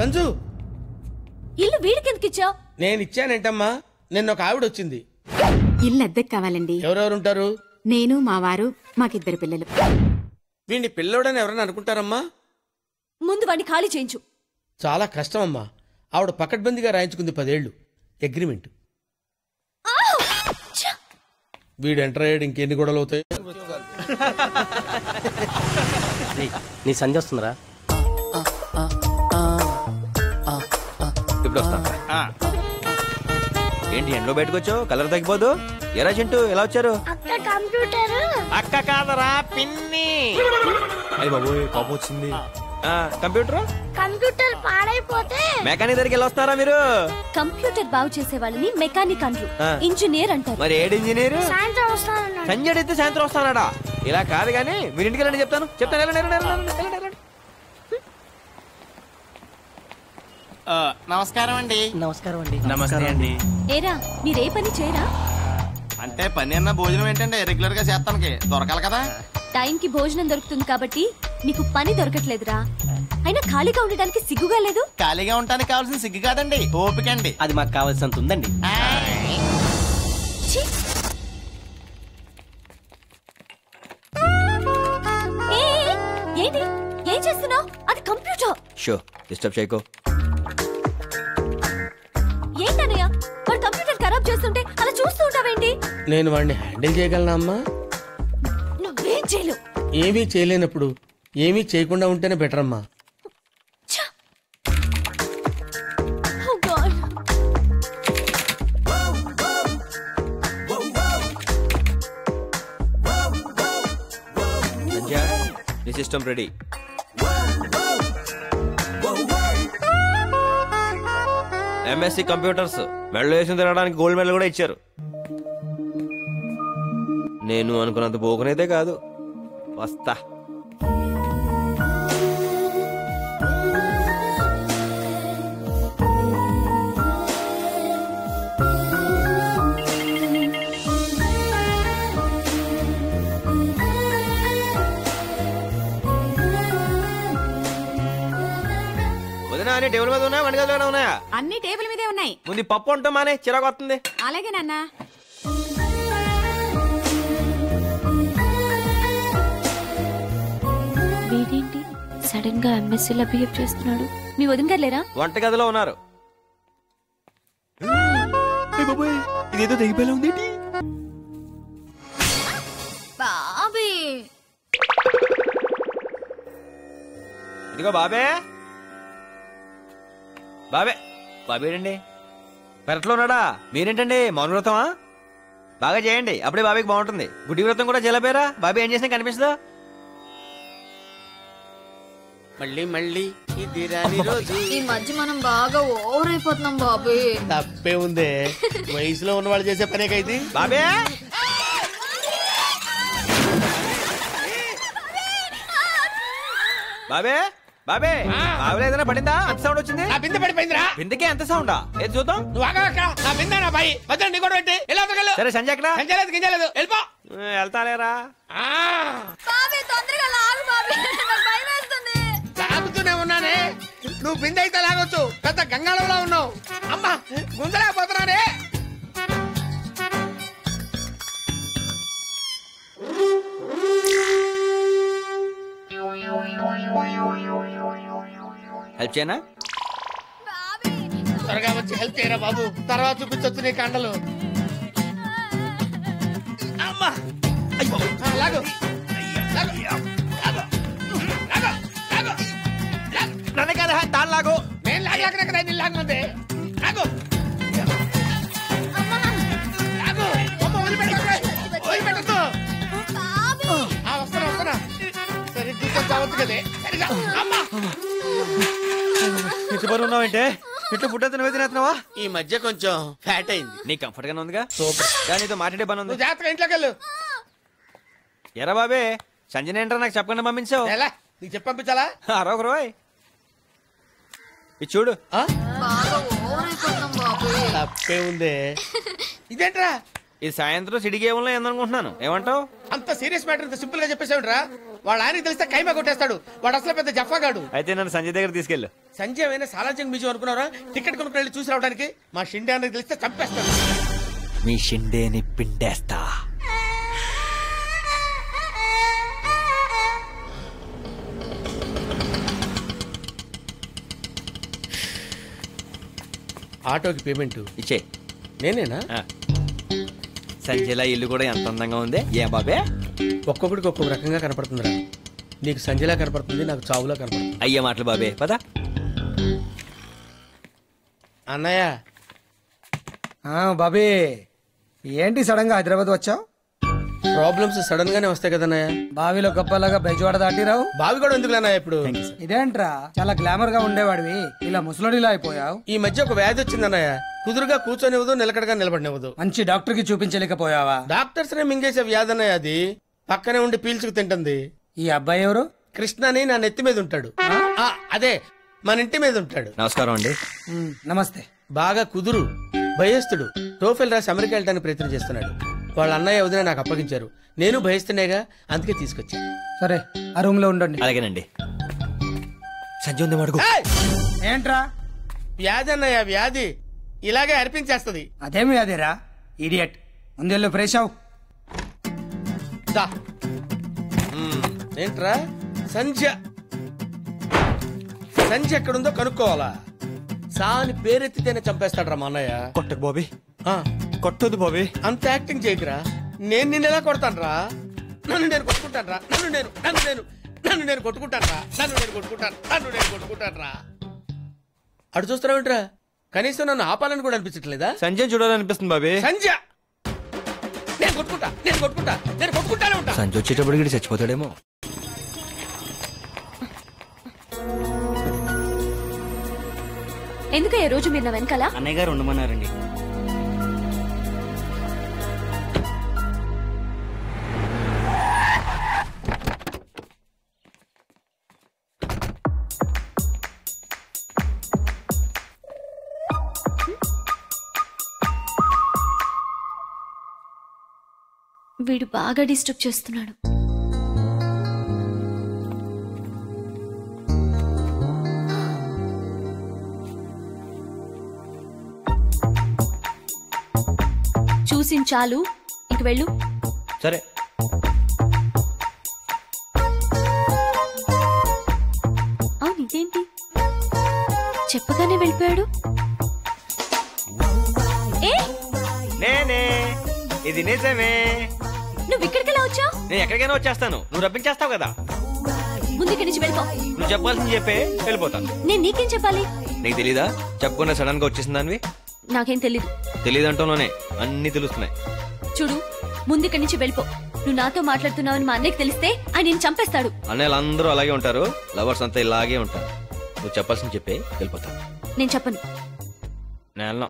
సంజు ఇల్లు వీడికెందుకు ఇచ్చావు నేను ఇచ్చానేంటమ్మా నిన్న ఒక ఆవిడ వచ్చింది ఇల్లు అద్దెకు కావాలండి ఎవరెవరు ఉంటారు నేను మా వారు మాకిద్దరు పిల్లలు వీడిని పిల్లోడని ఎవరైనా అనుకుంటారమ్మా ముందు వాడిని ఖాళీ చేయించు చాలా కష్టం అమ్మా ఆవిడ పకడ్బందీగా రాయించుకుంది పదేళ్లు అగ్రిమెంట్ వీడు ఎంటర్ అయ్యాడు ఇంకెన్ని గొడవలు అవుతాయి నీ సంజ వస్తుందిరా ఇప్పుడు వస్తా ఏంటి ఎండలో బయటకు వచ్చావు కలర్ తగ్గిపోదు ఎరా చింటూ ఎలా వచ్చారు అక్క కంప్యూటర్ అక్క కాదరా పిన్ని అయ్యి బాబు కోపం వచ్చింది కంప్యూటర్ కంప్యూటర్ పాడైపోతే మెకానిక్ దగ్గరికి వెళ్ళి వస్తారా మీరు కంప్యూటర్ బాగు చేసే వాళ్ళని మెకానిక్ అనరు ఆ. ఇంజనీర్ అంటారు మరి ఏడు ఇంజనీర్ సాయంత్రం వస్తానన్నాడు సంజయ్ అయితే సాయంత్రం వస్తానడా ఇలా కాదు కానీ మీరు ఇంటికి వెళ్ళండి చెప్తాను చెప్తాను వెళ్ళండి వెళ్ళండి, వెళ్ళండి, వెళ్ళండి, వెళ్ళండి. నమస్కారం అండి నమస్కారం అండి నమస్తే అండి ఏరా మీరే పని చేయరా అంటే పని అన్న భోజనం ఏంటండి రెగ్యులర్ గా చేస్తానికి దొరకాలి కదా టైంకి భోజనం దొరుకుతుంది కాబట్టి నీకు పని దొరకట్లేదురా అయినా ఖాళీగా ఉండడానికి సిగ్గుగా లేదు ఖాళీగా ఉండడానికి కావాల్సిన సిగ్గు కాదండి ఓపిక అండి అది మాకు కావాల్సినంత ఉందండి ఛీ! ఏ, ఏ, ఏంటి ఏం చేస్తున్నావు అది కంప్యూటర్ షో డిస్టర్బ్ చేయకో ఏంటన్నయ్య వాడు కంప్యూటర్ ఖరాబ్ చేస్తుంటే అలా చూస్తూ ఉంటావేంటి నేను వాడిని హ్యాండిల్ చేయగలనా అమ్మా నువ్వేం చేయలేవు ఏమీ చేయలేనప్పుడు ఏమీ చేయకుండా ఉంటేనే బెటర్ అమ్మా ఛ! Oh God. సంజయ్ నీ సిస్టమ్ రెడీ ఎంఎస్సి కంప్యూటర్స్ మెడలో వేసిన తిరగడానికి గోల్డ్ మెడల్ కూడా ఇచ్చారు నేను అనుకున్నంత పోకునైతే కాదు వస్తా వదినా అన్ని టేబుల్ మీద ఉన్నాయా వంట గదిలోనే ఉన్నాయా అన్ని టేబుల్ మీదే ఉన్నాయి ముందు ఈ పప్పు ఉంటాం మానే చిరాకు వస్తుంది అలాగే నాన్న వీడేంటి సడన్ గా ఎంఎస్సీ లా బిహేవ్ చేస్తున్నాడు మీ వదిన గారు లేరా వంట గదిలో ఉన్నారు ఇదేదో తెగిపోయేలా ఉంది బాబీ ఇదిగో బాబే బాబే బాబే ఏంటండి పెరట్లో ఉన్నాడా మీరేంటండి మౌన వ్రతమా బాగా చేయండి అప్పుడే బాబీకి బాగుంటుంది గుడి వ్రతం కూడా చేయలేపారా బాబీ ఏం చేసినా కనిపిస్తుందా మళ్ళీ మళ్ళీ ఇది రాని రోజు ఈ మధ్య మనం బాగా ఓవర్ అయిపోతున్నాం బాబు తప్పే ఉందే వయసులో ఉన్న వాళ్ళు చేసే పనే కైతే బాబే బాబే బాబే బాబులో ఏదైనా పడిందా అంత సౌండ్ వచ్చింది నా బిందె పడిపోయిందిరా బిందెకే ఎంత సౌండా ఏది చూద్దాం నువ్వు ఆగా అక్కడ నా బిందె నా బాయి మధ్యలో నీ కూడా పెట్టి ఎలా అవతలకెళ్ళు? సరే సంజయ్ ఎక్కడ సంచలేదు గింజలేదు వెళ్ళిపో ఏ, వెళ్తాలేరా ఆ, బాబీ తొందరగా లాగు బాబీ నాకు భయం వేస్తుంది లాగుతూనే ఉన్నానే నువ్వు బిందె అయితే లాగొచ్చు పెద్ద గంగాళంలో ఉన్నావు అమ్మా గుంజలేకపోతున్నానే హెల్ప్ చేయనా త్వరగా వచ్చి హెల్ప్ చేయరా బాబు తర్వాత చూపించొచ్చు నీ కండలు అమ్మా అయ్యో ఆ, లాగు లాగు లాగు లాగు లాగు లాగు నన్ను కదా తాను లాగు నేను లాగి అక్కడ కదా నేను లాగమంది లాగు లాగు అమ్మ వదిలిపెట్టకు వదిలిపెట్టద్దు ఆ, వస్తున్నా వస్తున్నా సరే కూర్చొని చావచ్చు కదే సరిగా అమ్మా ఇంటి పని ఉన్నావంటే ఇంట్లో ఫుడ్ అంతా నువ్వే తినేస్తున్నావా ఈ మధ్య కొంచెం ఫ్యాట్ అయింది నీ కంఫర్ట్ గానే ఉందిగా సూపర్ కానీ నీతో మాట్లాడే పని ఉంది నువ్వు జాగ్రత్తగా ఇంట్లోకి వెళ్ళు ఎరా బాబే సంజయ్ ఏంటో నాకు చెప్పకుండా పంపించావు ఎలా నీకు చెప్పి పంపించాలా అరొక రోయ్ ఇది చూడు ఆ? బాగా ఓవర్ అయిపోతున్నాం బాబు తప్పే ఉందే ఇదేంట్రా ఇది సాయంత్రం సిటీ గేమ్లో ఏందనుకుంటున్నాను ఏమంటావు అంత సీరియస్ మ్యాటర్ ఇంత సింపుల్ గా చెప్పేసాడురా వాళ్ళ ఆయనకి తెలిస్తే కైమా కొట్టేస్తాడు వాడు అసలు పెద్ద జఫాగాడు అయితే నన్ను సంజయ్ దగ్గర తీసుకెళ్ళు సంజయ్ అయినా సాలాజంగ్ మ్యూజియం అనుకున్నారా టికెట్ కొనుక్కుని వెళ్ళి చూసి రావడానికి మా షిండే అన్నకి తెలిస్తే చంపేస్తాడు మీ షిండేని పిండేస్తా ఆటోకి పేమెంట్ ఇచ్చే నేనేనా సంజయ్లా ఇల్లు కూడా ఎంత అందంగా ఉంది ఏ బాబే ఒక్కొక్కడికి ఒక్కొక్క రకంగా కనపడుతుందిరా నీకు సంజయ్లా కనపడుతుంది నాకు చావులా కనపడుతుంది అయ్యే మాటలు బాబే పదా అన్నయ్య ఆ, బాబీ ఏంటి సడన్ గా హైదరాబాద్ వచ్చావు ప్రాబ్లమ్స్ సడన్ గానే వస్తాయి కదన్నయ్య బావిలో గొప్పలాగా బెజవాడ దాటిరావు బావి కూడా ఎందుకు అన్నయ్య ఇప్పుడు ఇదేంట్రా చాలా గ్లామర్ గా ఉండేవాడివి ఇలా ముసలోడిలా అయిపోయావు ఈ మధ్య ఒక వ్యాధి వచ్చిందన్నయ్య కుదురుగా కూర్చొనివ్వదు నిలకడగా నిలబడినివ్వదు మంచి డాక్టర్ కి చూపించలేకపోయావా డాక్టర్స్ నే మింగేసే వ్యాధి అన్నయ్య అది పక్కనే ఉండి పీల్చుకు తింటుంది ఈ అబ్బాయి ఎవరు కృష్ణ అని నా నెత్తి మీద ఉంటాడు ఆ, అదే మన ఇంటి మీద ఉంటాడు నమస్కారం అండి ఉమ్, నమస్తే బాగా కుదురు భయస్తుడు టోఫెల్ రాసి అమెరికా వెళ్ళడానికి ప్రయత్నం చేస్తున్నాడు వాళ్ళ అన్నయ్య వదిన నాకు అప్పగించారు నేను భయస్తునేగా అందుకే తీసుకొచ్చా సరే ఆ రూమ్ లో ఉండండి అలాగేనండి సంజయ్ ఉంది మడుగు ఏయ్! ఏంట్రా వ్యాధి అన్నయ్య వ్యాధి ఇలాగే అర్పించేస్తది అదేమి అదేరా ఇడియట్ ముందెళ్ళు ఫ్రెష్ అవు దా మ్మ్. ఏంట్రా సంధ్య సంధ్య ఎక్కడుందో కనుక్కోవాలా సాని పేరెత్తితేనే చంపేస్తాడ్రా మా అన్నయ్య కొట్టకు బాబీ ఆ, కొట్టదు బాబీ అంత యాక్టింగ్ చేయకురా నేను నిన్ను ఎలా కొడతానురా నన్ను నేను కొట్టుకుంటానురా నన్ను నేను నన్ను నేను నన్ను నేను కొట్టుకుంటానురా నన్ను నేను కొట్టుకుంటాను నన్ను నేను కొట్టుకుంటానురా అటు చూస్తున్నావేంట్రా కనీసం నన్ను ఆపాలని కూడా అనిపించట్లేదా సంజయ్ చూడాలనిపిస్తుంది బాబీ సంధ్య నేను కొట్టుకుంటా నేను కొట్టుకుంటా నేను కొట్టుకుంటానే ఉంటా సంజయ్ వచ్చేటప్పటికి చచ్చిపోతాడేమో ఎందుకు ఈ రోజు మీరు నా వెనకాల అన్నయ్య గారు ఉండమన్నారండి వీడు బాగా డిస్టర్బ్ చేస్తున్నాడు చూసిన చాలు ఇంక వెళ్ళు సరే అవును ఇదేంటి చెప్పగానే వెళ్ళిపోయాడు ఏ నేనే ఇది నిజమే నువ్వు ఇక్కడికి ఎలా వచ్చావు నేను ఎక్కడికైనా వచ్చేస్తాను నువ్వు రప్పించేస్తావు కదా ముందు ఇక్కడి నుంచి వెళ్ళిపో నువ్వు చెప్పాల్సింది చెప్పే వెళ్ళిపోతాను నేను నీకేం చెప్పాలి నీకు తెలీదా చెప్పకుండా సడన్ గా వచ్చేసింది దానివి నాకేం తెలీదు తెలియదంటూనే అన్ని తెలుస్తున్నాయి చూడు ముందు ఇక్కడి నుంచి వెళ్ళిపో నువ్వు నాతో మాట్లాడుతున్నావని మా అన్నయ్యకి తెలిస్తే ఆయన నేను చంపేస్తాడు అన్నయ్యలు అందరూ అలాగే ఉంటారు లవర్స్ అంతా ఇలాగే ఉంటారు నువ్వు చెప్పాల్సింది చెప్పే వెళ్ళిపోతాను నేను చెప్పను నేను వెళ్ళను